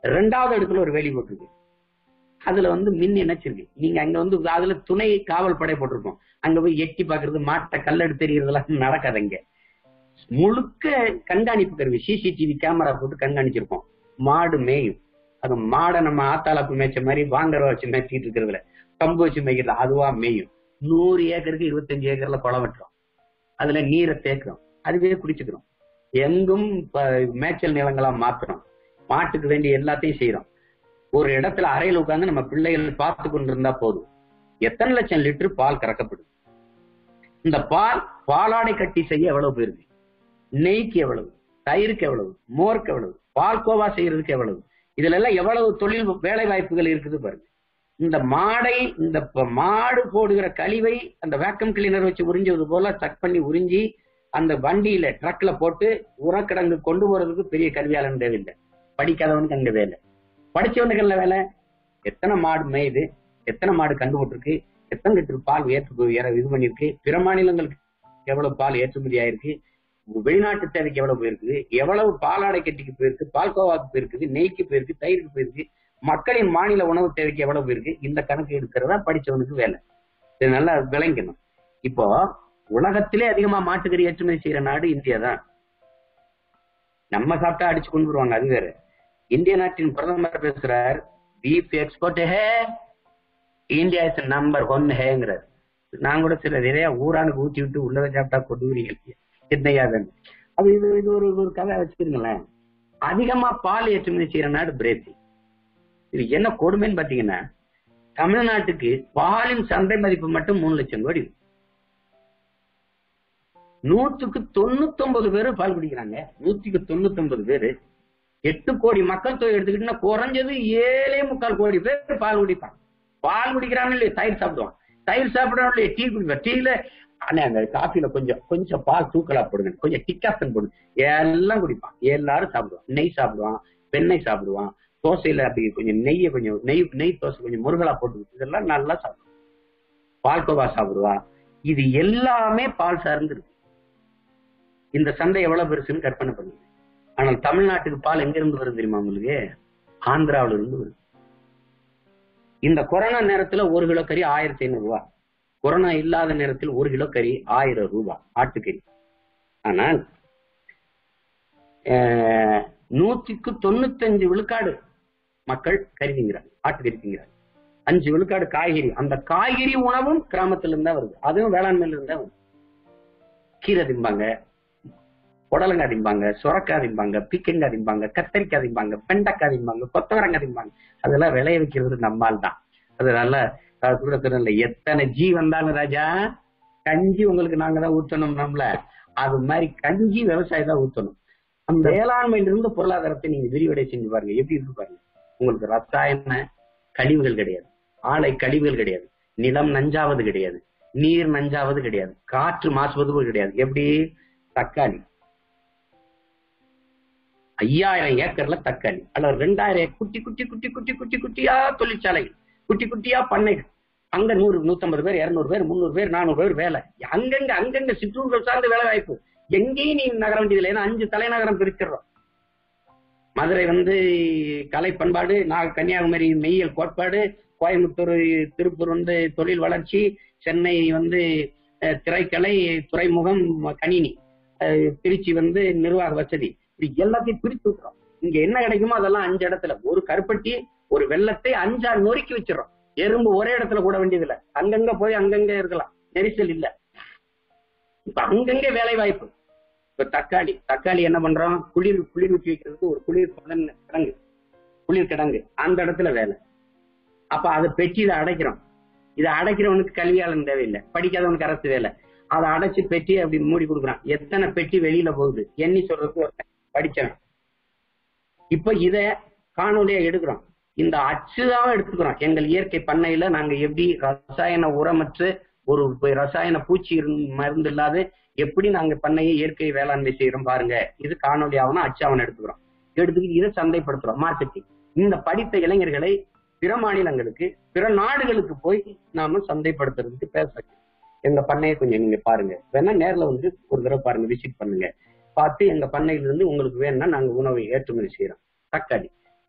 [SPEAKER 1] ரெண்டாவது இடத்துல ஒரு வேலி போட்டிருக்கு அதுல வந்து மின் இணைச்சிருக்கு நீங்க அங்க வந்து அதுல துணை காவல் படை போட்டிருக்கோம் அங்க போய் எட்டி பாக்குறது மாட்டை கல்லெடுத்து தெரியறதெல்லாம் நடக்காது அங்க முழுக்க கண்காணிப்பு கருவி சிசிடிவி கேமரா போட்டு கண்காணிச்சிருக்கோம் மாடு மேயும் அது மாடை நம்ம ஆத்தாளப்பு மேய்ச்ச மாதிரி வாங்கற வச்சு மேய்ச்சிட்டு இருக்கிறதுல கம்பு வச்சு மேய்க்கிறது அதுவா மேயும் நூறு ஏக்கருக்கு இருபத்தஞ்சு ஏக்கர்ல குளம் வெட்டுறோம் அதுல நீரை தேக்குறோம் அதுவே குடிச்சுக்கிறோம் எங்கும் ப- மேய்ச்சல் நிலங்களா மாத்துறோம் மாட்டுக்கு வேண்டிய எல்லாத்தையும் செய்யறோம் ஒரு இடத்துல அறையில உட்கார்ந்து நம்ம பிள்ளைகள் பார்த்து கொண்டிருந்தா போதும் எத்தனை லட்சம் லிட்டர் பால் கறக்கப்படுது இந்த பால் பாலாடை கட்டி செய்ய எவ்வளவு போயிருக்கு நெய்க்கு எவ்வளவு தயிருக்கு எவ்வளவு மோருக்கு எவ்வளவு பால் கோவா செய்யறதுக்கு எவ்வளவு இதுல எல்லாம் எவ்வளவு தொழில் வேலை வாய்ப்புகள் இருக்குது பாருங்க இந்த மாடை இந்த ப- மாடு போடுகிற கழிவை அந்த வேக்கம் கிளீனர் வச்சு உறிஞ்சது போல சக் பண்ணி உறிஞ்சி அந்த வண்டியில ட்ரக்ல போட்டு உரக்கிடங்கு கொண்டு போறதுக்கு பெரிய கல்வியாளன் தேவையில்லை படிக்காதவனுக்கு அங்க வேலை படிச்சவனுக்கு என்ன வேலை எத்தனை மாடு மேயுது எத்தனை மாடு கண்டு போட்டிருக்கு எத்தனை லிட்டர் பால் ஏற்று ஏற- இது பண்ணிருக்கு பிற மாநிலங்களுக்கு எவ்வளவு பால் ஏற்றுமதி ஆயிருக்கு வெளிநாட்டு தேவைக்கு எவ்வளவு போயிருக்குது எவ்வளவு பாலாடை கட்டிக்கு போயிருக்கு பால்கோவாக்கு போயிருக்குது நெய்க்கு போயிருக்கு தயிருக்கு போயிருக்கு மக்களின் மாநில உணவு தேவைக்கு எவ்வளவு போயிருக்கு இந்த கணக்கு எடுக்கிறதா படிச்சவனுக்கு வேலை இது நல்லா விளங்கணும் இப்போ உலகத்திலே அதிகமா மாட்டுக்கறி ஏற்றுமதி செய்யற நாடு இந்தியா தான் நம்ம சாப்பிட்டா அடிச்சு கொண்டு வருவாங்க அது வேற இந்திய நாட்டின் பிரதமர் பேசுறார் பீஃப் எக்ஸ்போர்ட் ஹே இந்தியா இஸ் நம்பர் ஒன் ஹேங்கிறார் நான் கூட சில நிறைய ஊரானுக்கு ஊத்தி விட்டு உள்ளதை சாப்பிட்டா கொடுக்குறீங்க என்னையாதன் அது இது இது ஒரு ஒரு கதை வச்சுக்கிறீங்களேன் அதிகமா பால் ஏற்றுமதி செய்யற நாடு பிரேசில் இது என்ன கொடுமைன்னு பாத்தீங்கன்னா தமிழ்நாட்டுக்கு பாலின் சந்தை மதிப்பு மட்டும் மூணு லட்சம் கோடி நூற்றுக்கு தொண்ணூத்தி ஒன்பது பேரு பால் குடிக்கிறாங்க நூற்றுக்கு தொண்ணூத்தி ஒன்பது பேரு எட்டு கோடி மக்கள் தொகை எடுத்துக்கிட்டா குறைஞ்சது ஏழே முக்கால் கோடி பேர் பால் குடிப்பாங்க பால் குடிக்கிறாங்க இல்லையா தயிர் சாப்பிடுவான் தயிர் சாப்பிடுறாங்க இல்லையா டீ குடிப்பான் டீல அண்ணே அந்த காஃபில கொஞ்சம் கொஞ்சம் பால் தூக்கலா போடுங்க கொஞ்சம் டிக்காசன் போடுங்க எல்லாம் குடிப்பான் எல்லாரும் சாப்பிடுவான் நெய் சாப்பிடுவான் வெண்ணெய் சாப்பிடுவான் தோசையில அப்படி கொஞ்சம் நெய்யை கொஞ்சம் நெய் நெய் தோசை கொஞ்சம் முருகலா போட்டு இதெல்லாம் நல்லா சாப்பிடுவான் பால்கோவா சாப்பிடுவா இது எல்லாமே பால் சார்ந்து இருக்கு இந்த சந்தை எவ்வளவு பெருசுன்னு கற்பனை பண்ணுங்க ஆனால் தமிழ்நாட்டுக்கு பால் எங்க இருந்து வருது தெரியுமா உங்களுக்கு ஆந்திராவில இருந்து வருது இந்த கொரோனா நேரத்துல ஒரு கிலோ கறி ஆயிரத்தி ஐநூறு ரூபாய் கொரோனா இல்லாத நேரத்தில் ஒரு கிலோ கறி ஆயிரம் ரூபாய் ஆட்டுக்கறி ஆனால் அஹ், நூற்றுக்கு தொண்ணூத்தஞ்சு விழுக்காடு மக்கள் கறி திங்கிறாங்க ஆட்டுக்கறி திங்கிறாங்க அஞ்சு விழுக்காடு காய்கறி அந்த காய்கறி உணவும் கிராமத்துல இருந்தா வருது அதுவும் வேளாண்மையில இருந்தா வருது கீரை திம்பாங்க புடலங்காய் திம்பாங்க சுரக்காய் திம்பாங்க பீக்கங்காய் திம்பாங்க கத்தரிக்காய் திம்பாங்க வெண்டைக்காய் திம்பாங்க கொத்தவரங்காய் திம்பாங்க அதெல்லாம் விளைய வைக்கிறது நம்மால் தான் அதனால அஹ், கூட தெரியல எத்தனை ஜி வந்தாலும் ராஜா கஞ்சி உங்களுக்கு நாங்க தான் ஊத்தணும் நம்மள அது மாதிரி கஞ்சி விவசாயி தான் ஊத்தணும் அந்த வேளாண்மையில இருந்து பொருளாதாரத்தை நீங்க விரிவடை செஞ்சு பாருங்க எப்படி இருக்கு பாருங்க உங்களுக்கு ரசாயன கழிவுகள் கிடையாது ஆலை கழிவுகள் கிடையாது நிலம் நஞ்சாவது கிடையாது நீர் நஞ்சாவது கிடையாது காற்று மாசுவது கிடையாது எப்படி தக்காளி ஐயாயிரம் ஏக்கர்ல தக்காளி அல்லது ரெண்டாயிரம் குட்டி குட்டி குட்டி குட்டி குட்டி குட்டியா தொழிற்சாலைகள் குட்டி குட்டியா பண்ணைகள் அங்க நூறு நூத்தம்பது பேர் இருநூறு பேர் முந்நூறு பேர் நானூறு பேர் வேலை அங்கங்க அங்கங்க சிற்றூர்கள் சார்ந்த வேலை வாய்ப்பு எங்கேயும் நீ நகர வேண்டியதில்லை ஏன்னா அஞ்சு தலைநகரம் பிரிச்சிடுறோம் மதுரை வந்து கலை பண்பாடு நாக கன்னியாகுமரி மெய்யியல் கோட்பாடு கோயம்புத்தூர் திருப்பூர் வந்து தொழில் வளர்ச்சி சென்னை வந்து அஹ், திரைக்கலை துறைமுகம் கணினி அஹ், திருச்சி வந்து நிர்வாக வசதி இப்படி எல்லாத்தையும் பிரித்து விட்டுறோம் இங்க என்ன கிடைக்குமோ அதெல்லாம் அஞ்சு இடத்துல ஒரு கருப்பட்டி ஒரு வெள்ளத்தை அஞ்சா நொறுக்கி வச்சிடறோம் எறும்பு ஒரே இடத்துல கூட வேண்டியதில்லை அங்கங்க போய் அங்கங்க இருக்கலாம் நெரிசல் இல்ல இப்ப அங்கங்க வேலை வாய்ப்பு இப்ப தக்காளி தக்காளி என்ன பண்றோம் குளிர் குளிர் ஊற்றி வைக்கிறதுக்கு ஒரு குளிர் பதன் கிடங்கு குளிர் கிடங்கு அந்த இடத்துல வேலை அப்ப அதை பெட்டியில அடைக்கிறோம் இதை அடைக்கிறவனுக்கு கல்வியாளன் தேவையில்லை படிக்காதவனுக்கு அரசு வேலை அதை அடைச்சு பெட்டி அப்படி மூடி கொடுக்குறான் எத்தனை பெட்டி வெளியில போகுது எண்ணி சொல்றதுக்கு ஒருத்தன் படிச்சவன் இப்ப இத காணொலியா எடுக்கிறோம் இந்த அச்சுதான் எடுத்துக்கிறோம் எங்கள் இயற்கை பண்ணையில நாங்க எப்படி ரசாயன உரமற்று ஒரு ப- ரசாயன பூச்சி இருந்- மருந்து இல்லாத எப்படி நாங்க பண்ணையை இயற்கை வேளாண்மை செய்யறோம் பாருங்க இது காணொலி ஆவணம் அச்சாவணம் எடுத்துக்கிறோம் எடுத்துக்கிட்டு இதை சந்தைப்படுத்துறோம் மார்க்கெட்டிங் இந்த படித்த இளைஞர்களை பிற மாநிலங்களுக்கு பிற நாடுகளுக்கு போய் நாம சந்தைப்படுத்துறதுக்கு பேச வைக்கணும். எங்க பண்ணையை கொஞ்சம் நீங்க பாருங்க வேணா நேர்ல வந்து ஒரு தடவை பாருங்க விசிட் பண்ணுங்க பார்த்து எங்க பண்ணையில இருந்து உங்களுக்கு வேணும்னா நாங்க உணவை ஏற்றுமதி செய்யறோம் தக்காளி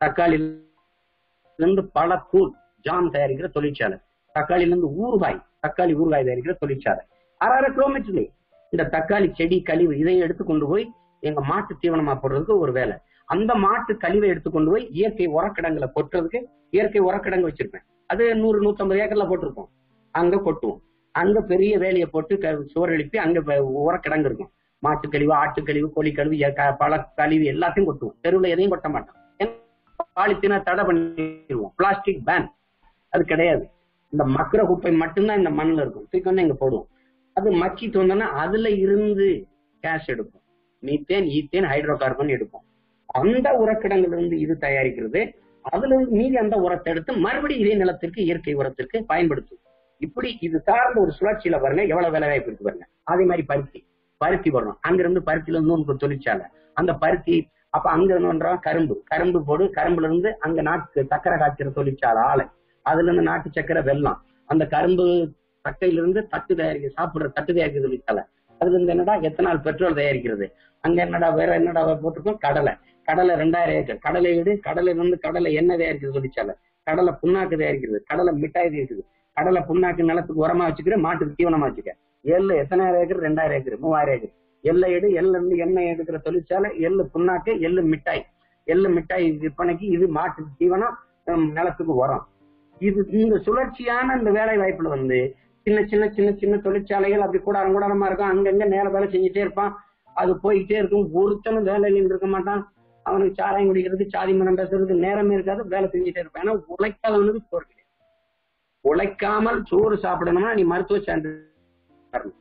[SPEAKER 1] தக்காளியில இருந்து பல தூள் ஜாம் தயாரிக்கிற தொழிற்சாலை தக்காளியில இருந்து ஊறுகாய் தக்காளி ஊறுகாய் தயாரிக்கிற தொழிற்சாலை அரை அரை கிலோமீட்டர்ல இந்த தக்காளி செடி கழிவு இதையும் எடுத்து கொண்டு போய் எங்க மாட்டு தீவனமா போடுறதுக்கு ஒரு வேலை அந்த மாட்டு கழிவை எடுத்து கொண்டு போய் இயற்கை உரக்கிடங்களை கொட்டுறதுக்கு இயற்கை உரக்கிடங்கு வச்சிருப்பேன் அது நூறு நூத்தம்பது ஏக்கர்ல போட்டிருப்போம் அங்க கொட்டுவோம் அங்க பெரிய வேலையை போட்டு க- சுவர் எழுப்பி அங்க வ- உரக்கிடங்கு இருக்கும் மாட்டு கழிவு ஆட்டு கழிவு கோழி கழிவு எ- க- பழ கழிவு எல்லாத்தையும் கொட்டுவோம் தெருவுல எதையும் கொட்ட மாட்டோம் பாலித்தீனா தடை பண்ணிடுவோம் பிளாஸ்டிக் பேன் அது கிடையாது இந்த மக்கிற குப்பை மட்டும்தான் இந்த மண்ணுல இருக்கும் தூக்கி வந்து இங்க போடுவோம் அது மக்கிட்டு வந்தோம்னா அதுல இருந்து கேஸ் எடுப்போம் மீத்தேன் ஈத்தேன் ஹைட்ரோ கார்பன் எடுப்போம் அந்த உரக்கிடங்கள்ல இருந்து இது தயாரிக்கிறது அதுல இருந்து மீதி அந்த உரத்தை எடுத்து மறுபடியும் இதே நிலத்திற்கு இயற்கை உரத்திற்கு பயன்படுத்தும் இப்படி இது சார்ந்த ஒரு சுழற்சியில பாருங்க எவ்வளவு வேலை வாய்ப்பு இருக்கு பாருங்க அதே மாதிரி பருத்தி பருத்தி வரணும் அங்கிருந்து பருத்தில இருந்து நமக்கு தொழிற்சாலை அந்த பருத்தி அப்ப அங்க என்ன பண்றோம் கரும்பு கரும்பு போடு கரும்புல இருந்து அங்க நாட்டு சக்கரை காய்ச்சிற தொழிற்சாலை ஆலை அதுல இருந்து நாட்டு சக்கரை வெல்லம் அந்த கரும்பு தட்டையில இருந்து தட்டு தயாரிக்க சாப்பிடுற தட்டு தயாரிக்கிற தொழிற்சாலை அதுல இருந்து என்னடா எத்தனால் பெட்ரோல் தயாரிக்கிறது அங்க என்னடா வேற என்னடா போட்டிருக்கோம் கடலை கடலை ரெண்டாயிரம் ஏக்கர் கடலை வீடு கடலையில இருந்து கடலை எண்ணெய் தயாரிக்கிறது தொழிற்சாலை கடலை புண்ணாக்கு தயாரிக்கிறது கடலை மிட்டாய் தயாரிக்கிறது கடலை புண்ணாக்கு நிலத்துக்கு உரமா வச்சுக்கிற மாட்டுக்கு தீவனமா வச்சுக்க எள்ளு எத்தனாயிரம் ஏக்கர் ரெண்டாயிரம் ஏக்கர் மூவாயிரம் ஏக்கர் எள்ளை எடு எள்ளுல இருந்து எண்ணெய் எடுக்கிற தொழிற்சாலை எள்ளு புண்ணாக்கு எள்ளு மிட்டாய் எள்ளு மிட்டாய் விற்பனைக்கு இது மாட்டுக்கு தீவனம் ஹம், நிலத்துக்கு உரம் இது இந்த சுழற்சியான இந்த வேலை வாய்ப்புல வந்து சின்ன சின்ன சின்ன சின்ன தொழிற்சாலைகள் அப்படி கூடாரம் கூடாரமா இருக்கும் அங்கங்க நேர வேலை செஞ்சுட்டே இருப்பான் அது போய்கிட்டே இருக்கும் ஒருத்தனும் வேலையில இருக்க மாட்டான் அவனுக்கு சாராயம் குடிக்கிறது சாதி மனம் பேசுறதுக்கு நேரமே இருக்காது வேலை செஞ்சுட்டே இருப்பான் ஏன்னா உழைக்காதவனுக்கு சோறு கிடையாது உழைக்காமல் சோறு சாப்பிடணும்னா நீ மருத்துவ சான்று தரணும்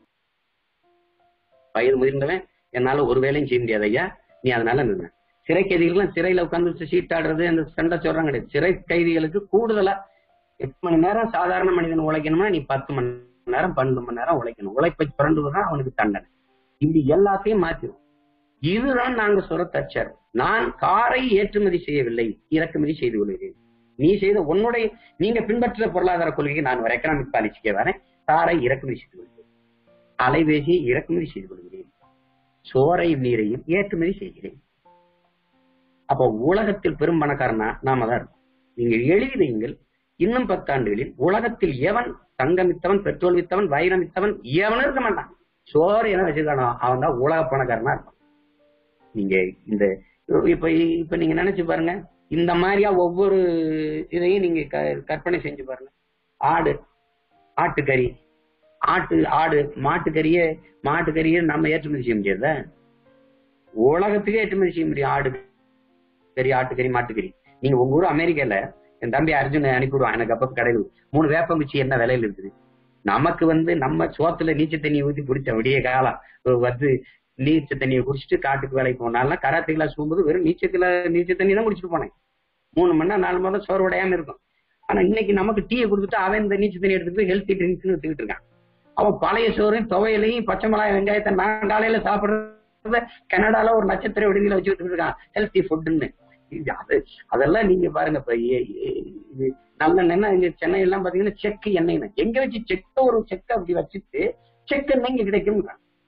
[SPEAKER 1] வயது முதிர்ந்தவன் என்னால ஒரு வேலையும் செய்ய முடியாது ஐயா நீ அதனால நின்று சிறை கைதிகள்லாம் சிறையில உட்கார்ந்து சீட்டாடுறது அந்த சண்டை சொல்றாங்க கிடையாது சிறை கைதிகளுக்கு கூடுதலா எட்டு மணி நேரம் சாதாரண மனிதன் உழைக்கணும்னா நீ பத்து மணி நேரம் பன்னெண்டு மணி நேரம் உழைக்கணும் உழைப்பை புரண்டுவதுதான் அவனுக்கு தண்டனை இப்படி எல்லாத்தையும் மாத்திரும் இதுதான் நாங்க சொல்ற தற்சார்பு நான் காரை ஏற்றுமதி செய்யவில்லை இறக்குமதி செய்து கொள்கிறேன் நீ செய்த உன்னுடைய நீங்க பின்பற்ற பொருளாதார கொள்கையை நான் ஒரு எக்கனாமிக் பாலிசிக்கு வரேன் காரை இறக்குமதி செய்து கொள்கிறேன் அலைபேசியை இறக்குமதி செய்து கொள்கிறேன் சோறை நீரையும் ஏற்றுமதி செய்கிறேன் அப்போ உலகத்தில் பெரும் பணக்காரனா நாம தான் இருக்கோம் நீங்க எழுதி வையுங்கள் இன்னும் பத்தாண்டுகளில் உலகத்தில் எவன் தங்கம் வித்தவன் பெட்ரோல் வித்தவன் வைரம் வித்தவன் எவனும் இருக்க மாட்டான் சோறு என்ன வச்சிருக்கானோ அவன் தான் உலக பணக்காரனா இருக்கும் நீங்க இந்த இப்ப இப்ப நீங்க நினைச்சு பாருங்க இந்த மாதிரியா ஒவ்வொரு இதையும் நீங்க க- கற்பனை செஞ்சு பாருங்க ஆடு ஆட்டுக்கறி ஆட்டு ஆடு மாட்டுக்கறியே மாட்டுக்கறியை நம்ம ஏற்றுமதி செய்ய முடியாத உலகத்துக்கே ஏற்றுமதி செய்ய முடியும் ஆடு கறி ஆட்டுக்கறி மாட்டுக்கறி நீங்க உங்க ஊர் அமெரிக்கால என் தம்பி அர்ஜுன் அனுப்பிவிடுவான் எனக்கு அப்ப கடையில் மூணு வேப்பங்குச்சி என்ன விலையில இருக்குது நமக்கு வந்து நம்ம சோத்துல நீச்ச தண்ணியை ஊத்தி குடிச்ச விடிய காலம் வந்து நீச்ச தண்ணியை குடிச்சிட்டு காட்டுக்கு வேலைக்கு போனாலும் கராத்தே கிளாஸ் போகும்போது வெறும் நீச்ச கிளாஸ் நீச்ச தண்ணி தான் குடிச்சிட்டு போனேன் மூணு மணி நேரம் நாலு மணி நேரம் சோறு உடையாம இருக்கும் ஆனா இன்னைக்கு நமக்கு டீயை கொடுத்துட்டு அவன் இந்த நீச்ச தண்ணி எடுத்துட்டு ஹெல்த்தி ட்ரிங்க்ஸ்னு எடுத்துக்கிட்டு இருக்கான் அவன் பழைய சோறையும் துவையலையும் பச்சை மிளகாய் வெங்காயத்தை நான் காலையில சாப்பிடுறத கனடால ஒரு நட்சத்திர விடுதியில வச்சுட்டு இருக்கான் ஹெல்த்தி ஃபுட்னு அது அதெல்லாம் நீங்க பாருங்க இப்ப ஏ- ஏ- இது நல்ல எண்ணெய் இங்க சென்னை எல்லாம் பாத்தீங்கன்னா செக்கு எண்ணெய் எங்க வச்சு செக்க ஒரு செக்க அப்படி வச்சுட்டு செக்கு எண்ணெய் இங்க கிடைக்கும்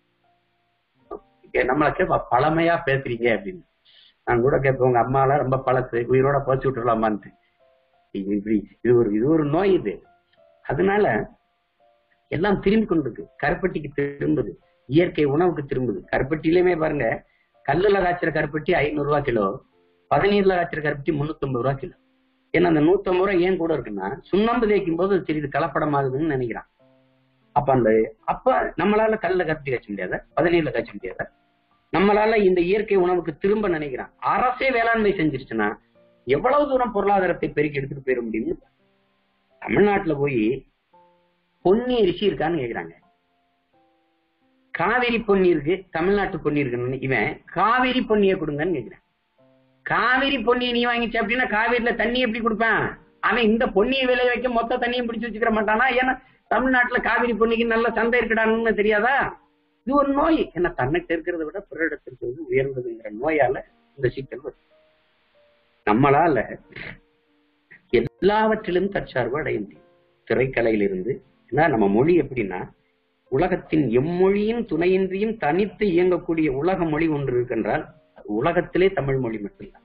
[SPEAKER 1] நம்மள கேப்பா பழமையா பேசுறீங்க அப்படின்னு நான் கூட கேட்பேன் உங்க அம்மா எல்லாம் ரொம்ப பழசு உயிரோட போச்சு விட்டுறலாமான்ட்டு இது இப்படி இது ஒரு இது ஒரு நோய் இது அதனால எல்லாம் திரும்பி கொண்டிருக்கு கருப்பட்டிக்கு திரும்புது இயற்கை உணவுக்கு திரும்புது கருப்பட்டியிலுமே பாருங்க கல்லுல காய்ச்சற கருப்பட்டி ஐநூறு ரூபாய் கிலோ பதநீர்ல காய்ச்சற கருப்பட்டி முன்னூத்தி ஐம்பது ரூபாய் கிலோ ஏன்னா அந்த நூத்தி ஐம்பது ரூபாய் ஏன் கூட இருக்குன்னா சுண்ணாம்பு தேய்க்கும் போது அது சிறிது கலப்படமாகுதுன்னு நினைக்கிறான் அப்ப அந்த அப்ப நம்மளால கல்லுல கருப்பட்டி காய்ச்ச முடியாத பதநீர்ல காய்ச்ச முடியாத நம்மளால இந்த இயற்கை உணவுக்கு திரும்ப நினைக்கிறான் அரசே வேளாண்மை செஞ்சிருச்சுன்னா எவ்வளவு தூரம் பொருளாதாரத்தை பெருக்கி எடுத்துட்டு போயிட முடியும்னு தமிழ்நாட்டுல போய் பொன்னி அரிசி இருக்கான்னு கேக்குறாங்க காவிரி பொன்னி இருக்கு தமிழ்நாட்டு பொன்னி இருக்குன்னு இவன் காவிரி பொன்னியை கொடுங்கன்னு கேக்குறான் காவிரி பொன்னியை நீ வாங்கிச்ச அப்படின்னா காவிரியில தண்ணி எப்படி கொடுப்பான் அவன் இந்த பொன்னியை விளைய வைக்க மொத்த தண்ணியும் பிடிச்சு வச்சுக்கிற மாட்டானா ஏன்னா தமிழ்நாட்டுல காவிரி பொன்னிக்கு நல்ல சந்தை இருக்குடான்னு தெரியாதா இது ஒரு நோய் ஏன்னா தன்னிட்ட இருக்கிறத விட பிறரிடத்தில் இருக்கிறது உயர்ந்ததுங்கிற நோயால இந்த சிக்கல் வருது நம்மளால எல்லாவற்றிலும் தற்சார்பு அடைய முடியும் திரைக்கலையிலிருந்து ஏன்னா நம்ம மொழி எப்படின்னா உலகத்தின் எம்மொழியின் துணையின்றியும் தனித்து இயங்கக்கூடிய உலக மொழி ஒன்று இருக்கின்றால் அது உலகத்திலே தமிழ் மொழி மட்டும்தான்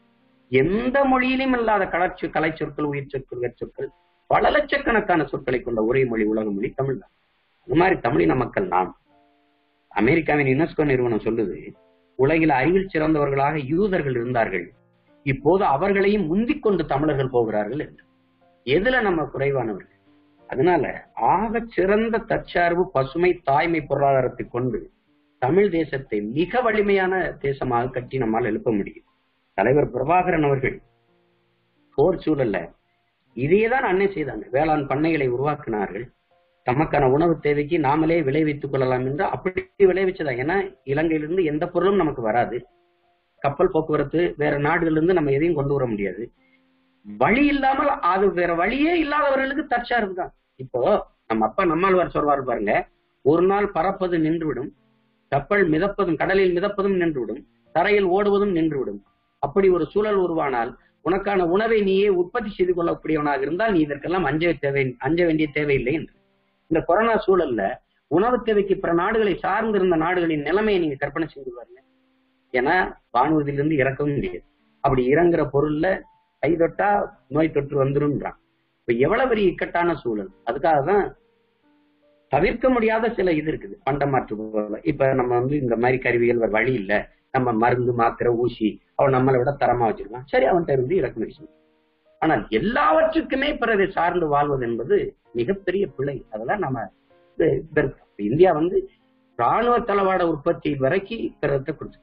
[SPEAKER 1] எந்த மொழியிலும் இல்லாத கலர்ச்சி கலை சொற்கள் உயிர் சொற்கள் உயர் சொற்கள் பல லட்சக்கணக்கான சொற்களை கொண்ட ஒரே மொழி உலக மொழி தமிழ் தான் அது மாதிரி தமிழின மக்கள் நாம் அமெரிக்காவின் யுனெஸ்கோ நிறுவனம் சொல்லுது உலகில் அறிவில் சிறந்தவர்களாக யூதர்கள் இருந்தார்கள் இப்போது அவர்களையும் முந்திக் கொண்டு தமிழர்கள் போகிறார்கள் என்று எதுல நம்ம குறைவானவர்கள் அதனால ஆக சிறந்த தற்சார்பு பசுமை தாய்மை பொருளாதாரத்தை கொண்டு தமிழ் தேசத்தை மிக வலிமையான தேசமாக கட்டி நம்மால் எழுப்ப முடியும் தலைவர் பிரபாகரன் அவர்கள் போர் சூழல்ல இதையேதான் அன்னை செய்தாங்க வேளாண் பண்ணைகளை உருவாக்கினார்கள் தமக்கான உணவு தேவைக்கு நாமளே விளைவித்துக் கொள்ளலாம் என்று அப்படி விளைவிச்சதா ஏன்னா இலங்கையிலிருந்து எந்த பொருளும் நமக்கு வராது கப்பல் போக்குவரத்து வேற நாடுகளிலிருந்து நம்ம எதையும் கொண்டு வர முடியாது வழி இல்லாமல் அது வேற வழியே இல்லாதவர்களுக்கு தற்சார்பு தான் இப்போ நம்ம அப்பா நம்மாழ்வார் சொல்வார் பாருங்க ஒரு நாள் பறப்பது நின்றுவிடும் கப்பல் மிதப்பதும் கடலில் மிதப்பதும் நின்றுவிடும் தரையில் ஓடுவதும் நின்றுவிடும் அப்படி ஒரு சூழல் உருவானால் உனக்கான உணவை நீயே உற்பத்தி செய்து கொள்ளக்கூடியவனாக இருந்தால் நீ இதற்கெல்லாம் அஞ்ச தேவை அஞ்ச வேண்டிய தேவையில்லை என்று இந்த கொரோனா சூழல்ல உணவு தேவைக்கு பிற நாடுகளை சார்ந்திருந்த நாடுகளின் நிலைமையை நீங்க கற்பனை செஞ்சு பாருங்க ஏன்னா வானூர்தியிலிருந்து இறக்கவும் முடியாது அப்படி இறங்குற பொருள்ல கை தொட்டா நோய் தொற்று வந்துரும்ன்றான் இப்ப எவ்வளவு பெரிய இக்கட்டான சூழல் அதுக்காக தான் தவிர்க்க முடியாத சில இது இருக்குது பண்டமாற்று போல இப்ப நம்ம வந்து இந்த மாதிரி கருவிகள் வேற வழி இல்ல நம்ம மருந்து மாத்திரை ஊசி அவன் நம்மளை விட தரமா வச்சிருக்கான் சரி அவன்கிட்ட இருந்து இறக்குமதி செய்யும் ஆனால் எல்லாவற்றுக்குமே பிறரை சார்ந்து வாழ்வது என்பது மிகப்பெரிய பிழை அதெல்லாம் நம்ம இது- இது இருக்கு. இப்ப இந்தியா வந்து ராணுவ தளவாட உற்பத்தி வரைக்கும் பிறத்தை கொடுத்துட்டு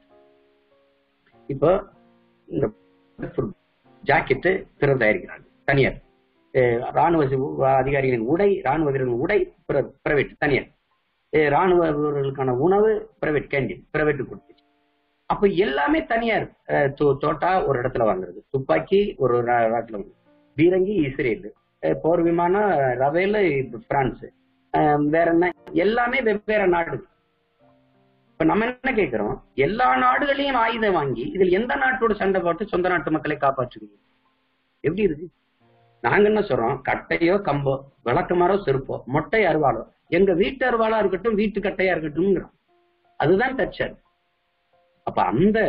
[SPEAKER 1] இப்போ இந்த ஜாக்கெட்டு பிறர் தயாரிக்கிறாங்க தனியார் அஹ் ராணுவ சி- அதிகாரிகளின் உடை ராணுவ வீரர்களின் உடை பிரைவேட் தனியார் அஹ் ராணுவ வீரர்களுக்கான உணவு பிரைவேட் கேண்டீன் பிரைவேட் கொடுத்துச்சு அப்ப எல்லாமே தனியார் அஹ் தோ- தோட்டா ஒரு இடத்துல வாங்குறது துப்பாக்கி ஒரு நா- நாட்டுல வாங்குறது பீரங்கி இஸ்ரேல் அஹ் போர் விமானம் ரவேல் பிரான்ஸ் அஹ் வேற என்ன எல்லாமே வெவ்வேறு நாடு இப்ப நம்ம என்ன கேட்கிறோம் எல்லா நாடுகளையும் ஆயுதம் வாங்கி இதில் எந்த நாட்டோட சண்டை போட்டு சொந்த நாட்டு மக்களை காப்பாற்றுவீங்க எப்படி இருக்கு நாங்க என்ன சொல்றோம் கட்டையோ கம்போ விளக்குமாரோ செருப்போ மொட்டை அருவாளோ எங்க வீட்டு அருவாளா இருக்கட்டும் வீட்டு கட்டையா இருக்கட்டும்ங்கிறோம் அதுதான் தச்சர் அப்ப அந்த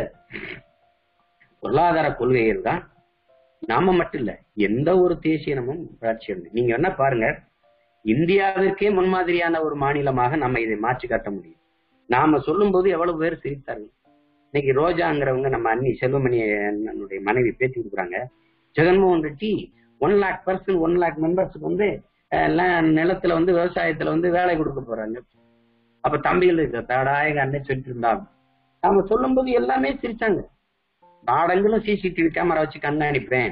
[SPEAKER 1] பொருளாதார கொள்கையில் தான் நாம மட்டும் இல்ல எந்த ஒரு தேசிய இனமும் வளர்ச்சி அடையும். நீங்க என்ன பாருங்க இந்தியாவிற்கே முன்மாதிரியான ஒரு மாநிலமாக நம்ம இதை மாற்றி காட்ட முடியும் நாம சொல்லும்போது எவ்வளவு பேர் சிரித்தார்கள் இன்னைக்கு ரோஜாங்கிறவங்க நம்ம அண்ணி செல்வமணி என்னுடைய மனைவி பேட்டி கொடுக்குறாங்க Jaganmohan Reddy one lakh person one lakh மெம்பர்ஸுக்கு வந்து அஹ், எல்லாம் நிலத்துல வந்து விவசாயத்துல வந்து வேலை கொடுக்க போறாங்க அப்ப தம்பிகள் இருக்க தாடாய அண்ணன் சொல்லிட்டு இருந்தாங்க நாம சொல்லும்போது எல்லாமே சிரிச்சாங்க நாடங்களும் சிசிடிவி கேமரா வச்சு கண்காணிப்பேன்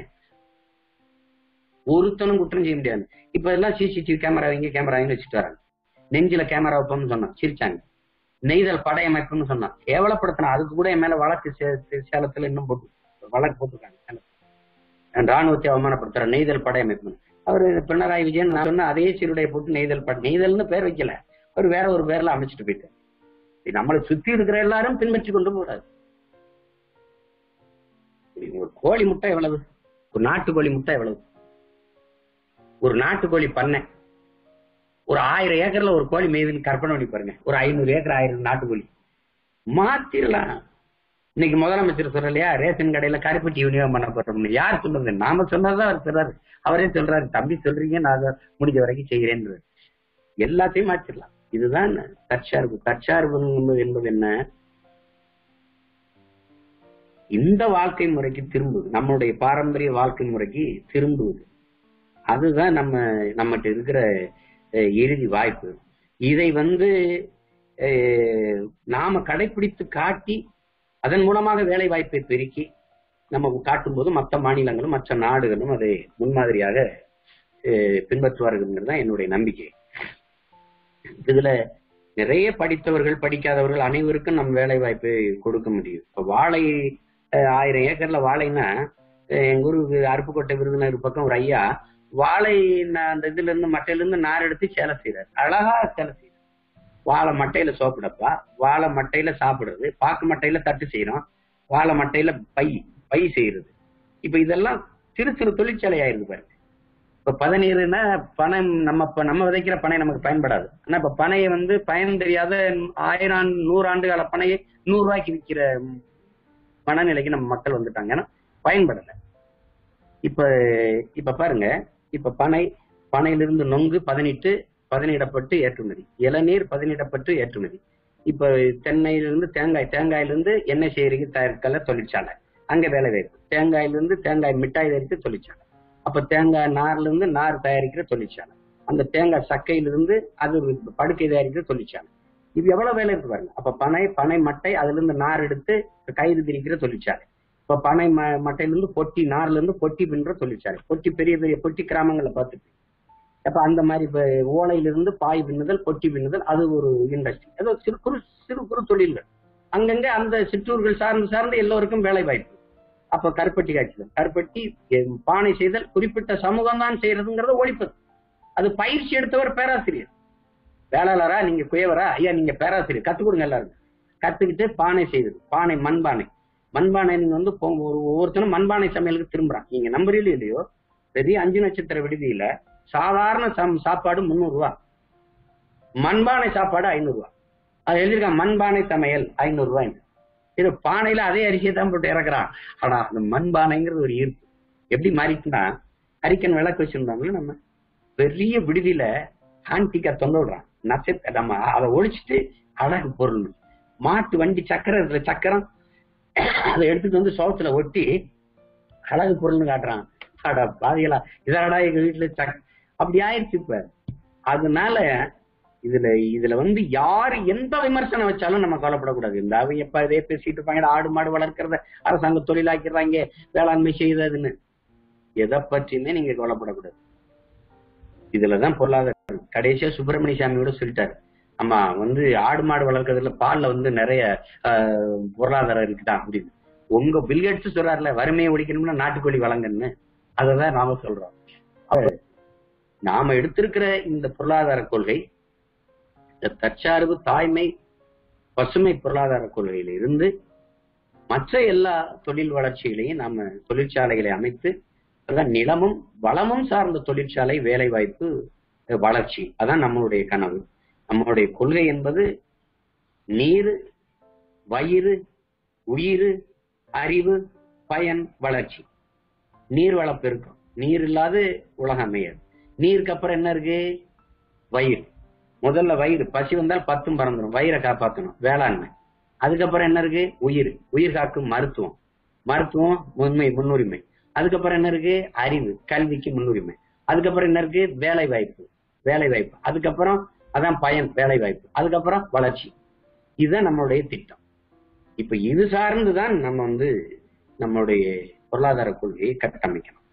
[SPEAKER 1] ஒருத்தனும் குற்றம் செய்ய முடியாது இப்ப எல்லாம் சிசிடிவி கேமரா வைங்க கேமரா வைங்க வச்சுட்டு வராங்க நெஞ்சில கேமரா வைப்போம்னு சொன்னான் சிரிச்சாங்க நெய்தல் படையமைப்புன்னு சொன்னான் கேவலப்படுத்தினா அதுக்கு கூட என் மேல வழக்கு சே- சேலத்துல இன்னும் போட்டு வழக்கு போட்டிருக்காங்க சேலத்துல. நான் ராணுவத்தை அவமானப்படுத்துற நெய்தல் படையமைப்பு அவர் பினராயி விஜயன் நான் சொன்ன அதே சீருடைய போட்டு நெய்தல் படை நெய்தல்னு பேர் வைக்கல அவர் வேற ஒரு பேர்ல அமைச்சிட்டு போயிட்டார் இது நம்மளை சுத்தி இருக்கிற எல்லாரும் பின்பற்றி கொண்டு போறாரு ஒரு கோழி முட்டை எவ்வளவு ஒரு நாட்டுக்கோழி முட்டை எவ்வளவு ஒரு நாட்டுக்கோழி பண்ணை ஒரு ஆயிரம் ஏக்கர்ல ஒரு கோழி மேய்துன்னு கற்பனை பண்ணி பாருங்க ஒரு ஐநூறு ஏக்கர் ஆயிரம் நாட்டுக்கோழி மாத்திரலாம் இன்னைக்கு முதலமைச்சர் சொல்லலையா ரேஷன் கடையில கருப்பட்டி விநியோகம் பண்ண போறோம்னு யார் சொல்றது நாம சொன்னதான் அவர் சொல்றாரு அவரே சொல்றாரு தம்பி சொல்றீங்க நான் அதை முடிஞ்ச வரைக்கும் செய்கிறேன் எல்லாத்தையும் மாத்திரலாம் இதுதான் தற்சார்பு தற்சார்பு என்பது- என்பது என்ன இந்த வாழ்க்கை முறைக்கு திரும்புது நம்மளுடைய பாரம்பரிய வாழ்க்கை முறைக்கு திரும்புவது அதுதான் நம்ம நம்மகிட்ட இருக்கிற அஹ், இறுதி வாய்ப்பு இதை வந்து அஹ், நாம கடைபிடித்து காட்டி அதன் மூலமாக வேலை வாய்ப்பை பெருக்கி நம்ம காட்டும்போது மற்ற மாநிலங்களும் மற்ற நாடுகளும் அதை முன்மாதிரியாக அஹ், பின்பற்றுவார்கள் தான் என்னுடைய நம்பிக்கை இதுல நிறைய படித்தவர்கள் படிக்காதவர்கள் அனைவருக்கும் நம்ம வேலை வாய்ப்பை கொடுக்க முடியும் இப்ப வாழை அஹ், ஆயிரம் ஏக்கர்ல வாழைன்னா அஹ், எங்க ஊருக்கு அருப்புக்கோட்டை விருதுநகர் பக்கம் ஒரு ஐயா வாழை நா- அந்த இதுல இருந்து மட்டையில இருந்து நார் எடுத்து சேலை செய்யறாரு அழகா சேலை செய்யறாரு வாழை மட்டையில சோப்பிடப்பா வாழை மட்டையில சாப்பிடுறது பாக்கு மட்டையில தட்டு செய்யறோம் வாழை மட்டையில பை பை செய்யறது இப்ப இதெல்லாம் சிறு சிறு தொழிற்சாலை ஆயிருக்கு பாருங்க இப்ப பதநீர்னா பணம் நம்ம இப்ப நம்ம விதைக்கிற பனை நமக்கு பயன்படாது ஆனா இப்ப பனையை வந்து பயன் தெரியாத ஆயிரம் நூறு ஆண்டு கால பனையை நூறு ரூபாய்க்கு விற்கிற மனநிலைக்கு நம்ம மக்கள் வந்துட்டாங்க ஏன்னா பயன்படல இப்ப இப்ப பாருங்க இப்ப பனை பனையிலிருந்து நொங்கு பதனிட்டு பதனிடப்பட்டு ஏற்றுமதி இளநீர் பதனிடப்பட்டு ஏற்றுமதி இப்ப தென்னையிலிருந்து தேங்காய் தேங்காயிலிருந்து எண்ணெய் செய்யறதுக்கு தயாரிக்கல தொழிற்சாலை அங்க வேலை வாய்ப்பு தேங்காயிலிருந்து தேங்காய் மிட்டாய் தயாரிக்க தொழிற்சாலை அப்ப தேங்காய் நார்ல இருந்து நார் தயாரிக்கிற தொழிற்சாலை அந்த தேங்காய் சக்கையிலிருந்து அது படுக்கை தயாரிக்கிற தொழிற்சாலை இது எவ்வளவு வேலை இருக்கு பாருங்க அப்ப பனை பனை மட்டை அதுல இருந்து நார் எடுத்து கயிறு திரிக்கிற தொழிற்சாலை இப்ப பனை ம- மட்டையில இருந்து பொட்டி நார்ல இருந்து பொட்டி பின்ற தொழிற்சாலை பொட்டி பெரிய பெரிய பொட்டி கிராமங்களை பார்த்துட்டு அப்ப அந்த மாதிரி இப்ப ஓலையிலிருந்து பாய் பின்னுதல் பொட்டி பின்னுதல் அது ஒரு இண்டஸ்ட்ரி அது ஒரு சிறு குறு சிறு குறு தொழில்கள் அங்கங்க அந்த சிற்றூர்கள் சார்ந்து சார்ந்து எல்லோருக்கும் வேலை வாய்ப்பு அப்ப கருப்பட்டி காய்ச்சல் கருப்பட்டி எ- பானை செய்தல் குறிப்பிட்ட சமூகம் தான் செய்யறதுங்கிறத ஒழிப்பது அது பயிற்சி எடுத்தவர் பேராசிரியர் வேளாளரா நீங்க குயவரா ஐயா நீங்க பேராசிரியர் கத்துக் கொடுங்க எல்லாரும் கத்துக்கிட்டு பானை செய்தது பானை மண்பானை மண்பானை நீங்க வந்து போ- ஒரு ஒவ்வொருத்தரும் மண்பானை சமையலுக்கு திரும்புறான் நீங்க நம்புறீங்களோ இல்லையோ பெரிய அஞ்சு நட்சத்திர விடுதியில சாதாரண சம்- சாப்பாடு முந்நூறு ரூபா மண்பானை சாப்பாடு ஐநூறு ரூபா அது எழுதியிருக்கான் மண்பானை சமையல் ஐநூறு ரூபாய் இது பானையில அதே அரிசியை தான் போட்டு இறக்குறான் ஆனா அந்த மண்பானைங்கிறது ஒரு ஈர்ப்பு எப்படி மாறிட்டுனா அரிக்கன் விளக்கு வச்சிருந்தாங்களே நம்ம பெரிய விடுதியில ஆன்டிக்கா தொங்க விடுறான் நட்சத்திர நம்ம அதை ஒழிச்சிட்டு அழகு பொருள் மாட்டு வண்டி சக்கரம் இருக்குல்ல சக்கரம் அதை எடுத்துட்டு வந்து சோத்துல ஒட்டி அழகு பொருள்னு காட்டுறான் அடா பாதிகளா இதடா எங்க வீட்டுல சக் அப்படி ஆயிடுச்சு இப்ப அதனால இதுல இதுல வந்து யாரு எந்த விமர்சனம் வச்சாலும் நம்ம கவலைப்படக்கூடாது இந்த அவங்க எப்ப இதே பேசிட்டு இருப்பாங்க ஆடு மாடு வளர்க்கறத அரசாங்க தொழிலாக்கிறாங்க வேளாண்மை செய்ததுன்னு எதை பற்றியுமே நீங்க கவலைப்படக்கூடாது இதுலதான் பொருளாதாரம் கடைசியா சுப்பிரமணிய சாமியோட சொல்லிட்டாரு ஆமா வந்து ஆடு மாடு வளர்க்கறதுல பால்ல வந்து நிறைய ஆஹ், பொருளாதாரம் இருக்குதா அப்படின்னு உங்க பில்கேட்ஸ் சொல்றாருல வறுமையை ஒழிக்கணும்னா நாட்டுக்கோழி வழங்கன்னு அததான் நாம சொல்றோம் அப்ப நாம எடுத்திருக்கிற இந்த பொருளாதார கொள்கை இந்த தற்சார்பு தாய்மை பசுமை பொருளாதார கொள்கையில இருந்து மற்ற எல்லா தொழில் வளர்ச்சிகளையும் நாம தொழிற்சாலைகளை அமைத்து அதான் நிலமும் வளமும் சார்ந்த தொழிற்சாலை வேலை வாய்ப்பு அஹ், வளர்ச்சி அதான் நம்மளுடைய கனவு நம்மளுடைய கொள்கை என்பது நீர் வயிறு உயிர் அறிவு பயன் வளர்ச்சி நீர் வளம் பெருக்கம் நீர் இல்லாத உலகம் அமையாது நீருக்கு அப்புறம் என்ன இருக்கு வயிறு முதல்ல வயிறு பசி வந்தால் பத்தும் பறந்துடும் வயிறை காப்பாற்றணும் வேளாண்மை அதுக்கப்புறம் என்ன இருக்கு உயிர் உயிர் காக்கும் மருத்துவம் மருத்துவம் உண்மை முன்னுரிமை அதுக்கப்புறம் என்ன இருக்கு அறிவு கல்விக்கு முன்னுரிமை அதுக்கப்புறம் என்ன இருக்கு வேலை வாய்ப்பு வேலை வாய்ப்பு அதுக்கப்புறம் அதான் பயன் வேலை வாய்ப்பு அதுக்கப்புறம் வளர்ச்சி இதுதான் நம்மளுடைய திட்டம் இப்ப இது சார்ந்துதான் நம்ம வந்து நம்மளுடைய பொருளாதார கொள்கையை கட்டமைக்கணும்